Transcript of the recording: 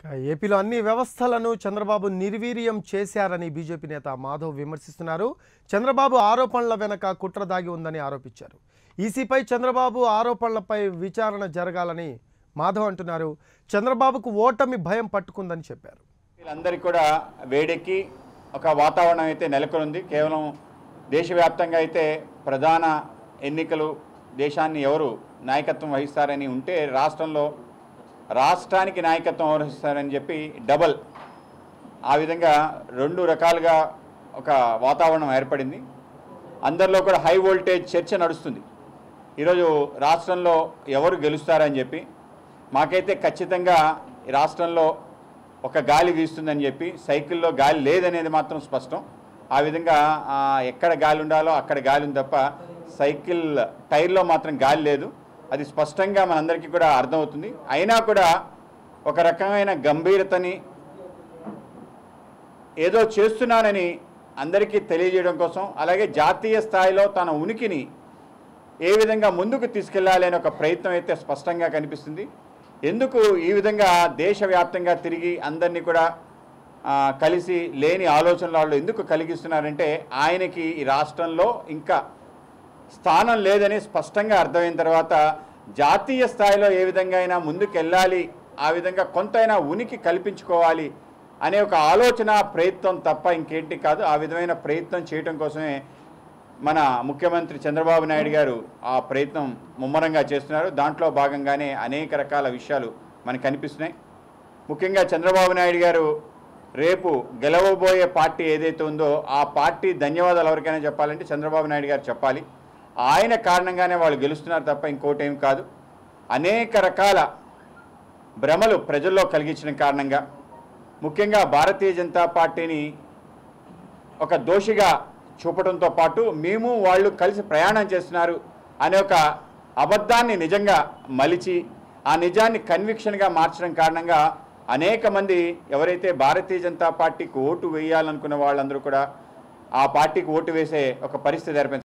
ఇక ఏపీలో అన్ని వ్యవస్థలను చంద్రబాబు నిర్వీర్యం చేశారని బీజేపీ నేత మాధవ్ విమర్శిస్తున్నారు చంద్రబాబు ఆరోపణల వెనక కుట్ర దాగి ఉందని ఆరోపించారు ఈసీపై చంద్రబాబు ఆరోపణలపై విచారణ జరగాలని మాధవ్ అంటున్నారు చంద్రబాబుకు ఓటమి భయం పట్టుకుందని చెప్పారు వీళ్ళందరికీ కూడా వేడెక్కి ఒక వాతావరణం అయితే నెలకొంది కేవలం దేశవ్యాప్తంగా అయితే ప్రధాన ఎన్నికలు దేశాన్ని ఎవరు నాయకత్వం వహిస్తారని ఉంటే రాష్ట్రంలో రాష్ట్రానికి నాయకత్వం వహిస్తారని చెప్పి డబల్ ఆ విధంగా రెండు రకాలుగా ఒక వాతావరణం ఏర్పడింది అందరిలో కూడా హై వోల్టేజ్ చర్చ నడుస్తుంది ఈరోజు రాష్ట్రంలో ఎవరు గెలుస్తారని చెప్పి మాకైతే ఖచ్చితంగా ఈ రాష్ట్రంలో ఒక గాలి వీస్తుందని చెప్పి సైకిల్లో గాలి లేదనేది మాత్రం స్పష్టం ఆ విధంగా ఆ, ఎక్కడ గాలి ఉండాలో అక్కడ గాలి ఉంది తప్ప సైకిల్ టైర్లో మాత్రం గాలి లేదు అది స్పష్టంగా మనందరికీ కూడా అర్థమవుతుంది అయినా కూడా ఒక రకమైన గంభీరతని ఏదో చేస్తున్నానని అందరికీ తెలియజేయడం కోసం అలాగే జాతీయ స్థాయిలో తన ఉనికిని ఏ విధంగా ముందుకు తీసుకెళ్లాలి అనే ఒక ప్రయత్నం అయితే స్పష్టంగా కనిపిస్తుంది ఎందుకు ఈ విధంగా దేశవ్యాప్తంగా తిరిగి అందరినీ కూడా ఆ, కలిసి లేని ఆలోచనలు వాళ్ళు ఎందుకు కలిగిస్తున్నారంటే ఆయనకి ఈ రాష్ట్రంలో ఇంకా స్థానం లేదని స్పష్టంగా అర్థమైన తర్వాత జాతీయ స్థాయిలో ఏ విధంగా అయినా ముందుకు వెళ్ళాలి ఆ విధంగా కొంతైనా ఉనికి కల్పించుకోవాలి అనే ఒక ఆలోచన ప్రయత్నం తప్ప ఇంకేంటి కాదు ఆ విధమైన ప్రయత్నం చేయటం కోసమే మన ముఖ్యమంత్రి చంద్రబాబు నాయుడు గారు ఆ ప్రయత్నం ముమ్మరంగా చేస్తున్నారు దాంట్లో భాగంగానే అనేక రకాల విషయాలు మనకు కనిపిస్తున్నాయి ముఖ్యంగా చంద్రబాబు నాయుడు గారు రేపు గెలవబోయే పార్టీ ఏదైతే ఉందో ఆ పార్టీ ధన్యవాదాలు ఎవరికైనా చెప్పాలంటే చంద్రబాబు నాయుడు గారు చెప్పాలి ఆయన కారణంగానే వాళ్ళు గెలుస్తున్నారు తప్ప ఇంకోటి ఏం కాదు అనేక రకాల భ్రమలు ప్రజల్లో కలిగించిన కారణంగా ముఖ్యంగా భారతీయ జనతా పార్టీని ఒక దోషిగా చూపడంతో పాటు మేము వాళ్ళు కలిసి ప్రయాణం చేస్తున్నారు అనే ఒక అబద్ధాన్ని నిజంగా మలిచి ఆ నిజాన్ని కన్విక్షన్గా మార్చడం కారణంగా అనేక మంది ఎవరైతే భారతీయ జనతా పార్టీకి ఓటు వేయాలనుకున్న వాళ్ళందరూ కూడా ఆ పార్టీకి ఓటు వేసే ఒక పరిస్థితి ఏర్పడింది